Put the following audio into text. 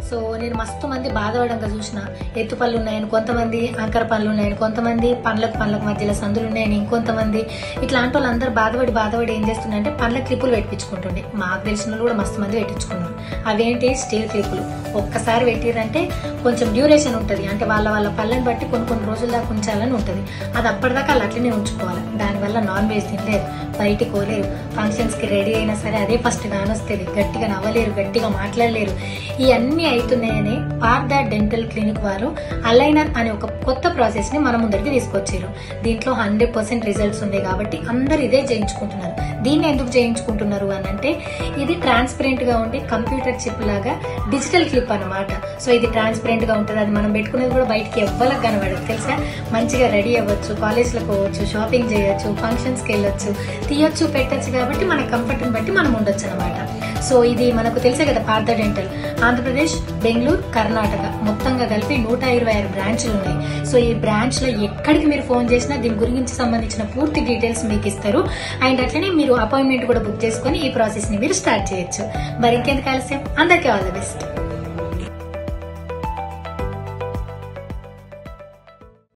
so నేను మస్తు మంది బాధపడంగా చూసిన ఎత్తు పళ్ళు ఉన్నాయని కొంతమంది అంకర పళ్ళు ఉన్నాయని కొంతమంది పండ్లకు పండ్లకు మధ్యలో సందులు ఉన్నాయని ఇంకొంతమంది ఇట్లాంటి వాళ్ళందరూ బాధపడి బాధపడి ఏం చేస్తున్నారంటే పండ్ల క్లిప్పులు పెట్టించుకుంటుండే మాకు తెలిసిన వాళ్ళు కూడా మస్తు మంది పెట్టించుకున్నారు అవేంటి స్టీల్ క్లిప్పులు ఒక్కసారి పెట్టిరంటే కొంచెం డ్యూరేషన్ ఉంటుంది అంటే వాళ్ళ వాళ్ళ పళ్ళని బట్టి కొన్ని కొన్ని రోజుల దాకా ఉంచాలని ఉంటుంది అది అప్పటిదాకా వాళ్ళు అట్లనే ఉంచుకోవాలి దానివల్ల నాన్ వెజ్ తినలేరు బయటికి పోలేరు ఫంక్షన్స్కి రెడీ అయినా సరే అదే ఫస్ట్ కానొస్తుంది గట్టిగా నవ్వలేరు గట్టిగా మాట్లాడలేరు ఇవన్నీ అవుతున్నాయని పార్ద డెంటల్ క్లినిక్ వారు అలైనర్ అనే ఒక కొత్త ప్రాసెస్ ని మన ముందరికి తీసుకొచ్చారు దీంట్లో హండ్రెడ్ పర్సెంట్ రిజల్ట్స్ ఉన్నాయి కాబట్టి అందరు ఇదే చేయించుకుంటున్నారు దీన్ని ఎందుకు చేయించుకుంటున్నారు అని అంటే ఇది ట్రాన్స్పరెంట్ గా ఉండి కంప్యూటర్ చిప్ లాగా డిజిటల్ క్లిప్ అన్నమాట సో ఇది ట్రాన్స్పరెంట్ గా ఉంటుంది అది మనం పెట్టుకునేది కూడా బయటికి ఎవ్వలకు కనబడదు తెలుసా మంచిగా రెడీ అవ్వచ్చు కాలేజ్లో పోవచ్చు షాపింగ్ చేయొచ్చు ఫంక్షన్స్ కి వెళ్ళొచ్చు తీయొచ్చు పెట్టొచ్చు కాబట్టి మన కంఫర్ట్ బట్టి మనం ఉండొచ్చు అనమాట సో ఇది మనకు తెలుసే కదా పార్థ డెంటల్ ఆంధ్రప్రదేశ్ బెంగళూరు కర్ణాటక మొత్తంగా కలిపి నూట ఇరవై ఆరు బ్రాంచ్లు ఉన్నాయి సో ఈ బ్రాంచ్ లో ఎక్కడికి మీరు ఫోన్ చేసినా దీని గురించి సంబంధించిన పూర్తి డీటెయిల్స్ మీకు ఇస్తారు అండ్ అట్లనే మీరు అపాయింట్మెంట్ కూడా బుక్ చేసుకొని ఈ ప్రాసెస్ ని మీరు స్టార్ట్ చేయొచ్చు మరి ఇంకెందుకు ఆలస్యం అందరికీ ఆల్ ది బెస్ట్